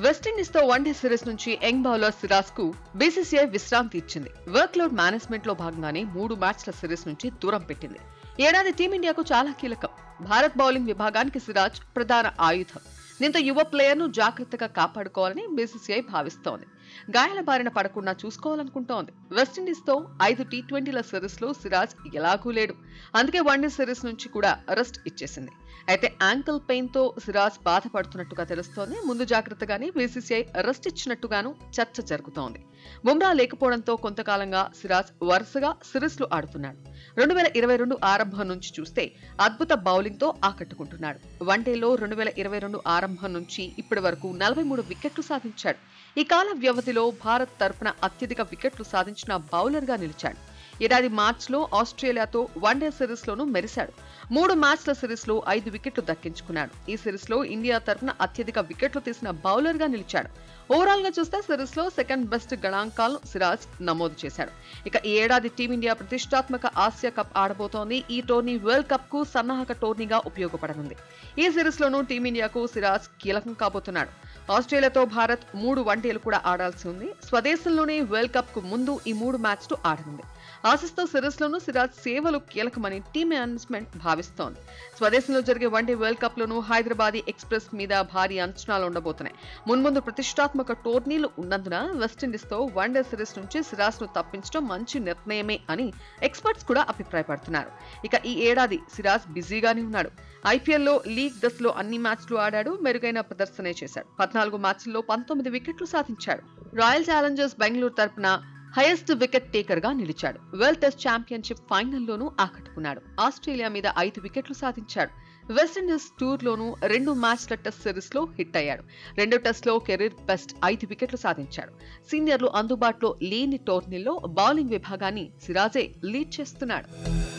West Indies తో one day series నుంచి young bowler Siraj కు బీసీసీఐ విశ్రాంతి ఇచ్చింది వర్క్ లోడ్ మేనేజ్మెంట్ లో భాగంగానే మూడు మ్యాచ్ల సిరీస్ నుంచి దూరం పెట్టింది ఏడాది టీమిండియాకు చాలా కీలకం భారత్ బౌలింగ్ విభాగానికి సిరాజ్ ప్రధాన ఆయుధం దీంతో యువ ప్లేయర్ను జాగ్రత్తగా కాపాడుకోవాలని బీసీసీఐ భావిస్తోంది గాయాల బారిన పడకుండా చూసుకోవాలనుకుంటోంది వెస్టిండీస్ తో ఐదు టీ ట్వంటీల సిరీస్ లో సిరాజ్ ఎలాగూ లేడు అందుకే వన్డే సిరీస్ నుంచి కూడా రెస్ట్ ఇచ్చేసింది అయితే యాంకిల్ పెయిన్ తో సిరాజ్ బాధపడుతున్నట్టుగా తెలుస్తోంది ముందు జాగ్రత్తగానే బీసీసీఐ రెస్ట్ ఇచ్చినట్టుగాను చర్చ జరుగుతోంది బుమ్రా లేకపోవడంతో కొంతకాలంగా సిరాజ్ వరుసగా సిరీస్లు ఆడుతున్నాడు రెండు వేల ఇరవై రెండు ఆరంభం నుంచి చూస్తే అద్భుత బౌలింగ్ తో ఆకట్టుకుంటున్నాడు వన్డేలో రెండు వేల ఇరవై రెండు ఆరంభం నుంచి ఇప్పటి వరకు నలభై మూడు వికెట్లు సాధించాడు ఈ కాల వ్యవధిలో భారత్ తరపున అత్యధిక వికెట్లు సాధించిన బౌలర్ గా నిలిచాడు ఏడాది మార్చిలో ఆస్ట్రేలియాతో వన్డే సిరీస్ లోనూ మెరిశాడు మూడు మ్యాచ్ల సిరీస్ లో ఐదు వికెట్లు దక్కించుకున్నాడు ఈ సిరీస్ లో ఇండియా తరపున అత్యధిక వికెట్లు తీసిన బౌలర్ గా నిలిచాడు ఓవరాల్ గా చూస్తే సిరీస్ లో సెకండ్ బెస్ట్ గణాంకాలను సిరాజ్ నమోదు చేశాడు ఇక ఈ ఏడాది టీమిండియా ప్రతిష్టాత్మక ఆసియా కప్ ఆడబోతోంది ఈ టోర్నీ వరల్డ్ కప్ కు సన్నాహక టోర్నీగా ఉపయోగపడనుంది ఈ సిరీస్ లోనూ టీమిండియాకు సిరాజ్ కీలకం కాబోతున్నాడు ఆస్ట్రేలియాతో భారత్ మూడు వన్డేలు కూడా ఆడాల్సి ఉంది స్వదేశంలోనే వరల్డ్ కప్ కు ముందు ఈ మూడు మ్యాచ్లు ఆడనుంది ఆసిస్తో సిరీస్ లోనూ సిరాజ్ సేవలు కీలకమని టీమ్ మేనేజ్మెంట్ భావిస్తోంది స్వదేశంలో జరిగే వన్డే వరల్డ్ కప్ లోనూ హైదరాబాదీ ఎక్స్ప్రెస్ మీద భారీ అంచనాలు ఉండబోతున్నాయి మున్ముందు ప్రతిష్టాత్మక టోర్నీలు ఉన్నందున వెస్టిండీస్ తో వన్డే సిరీస్ నుంచి సిరాజ్ ను తప్పించడం మంచి నిర్ణయమే అని ఎక్స్పర్ట్స్ కూడా అభిప్రాయపడుతున్నారు ఇక ఈ ఏడాది సిరాజ్ బిజీగానే ఉన్నాడు ఐపీఎల్లో లీగ్ దశలో అన్ని మ్యాచ్లు ఆడాడు మెరుగైన ప్రదర్శనే చేశాడు పద్నాలుగు మ్యాచ్ల్లో పంతొమ్మిది వికెట్లు సాధించాడు రాయల్ ఛాలెంజర్స్ బెంగళూరు తరపున హైయెస్ట్ వికెట్ టేకర్ గా నిలిచాడు వరల్డ్ టెస్ట్ ఛాంపియన్షిప్ ఫైనల్లోనూ ఆకట్టుకున్నాడు ఆస్ట్రేలియా మీద ఐదు వికెట్లు సాధించాడు వెస్టిండీస్ టూర్ లోనూ రెండు మ్యాచ్ల టెస్ట్ సిరీస్ లో హిట్ అయ్యాడు రెండో టెస్ట్ లో కెరీర్ బెస్ట్ ఐదు వికెట్లు సాధించాడు సీనియర్లు అందుబాటులో లేని టోర్నీల్లో బౌలింగ్ విభాగాన్ని సిరాజే లీడ్ చేస్తున్నాడు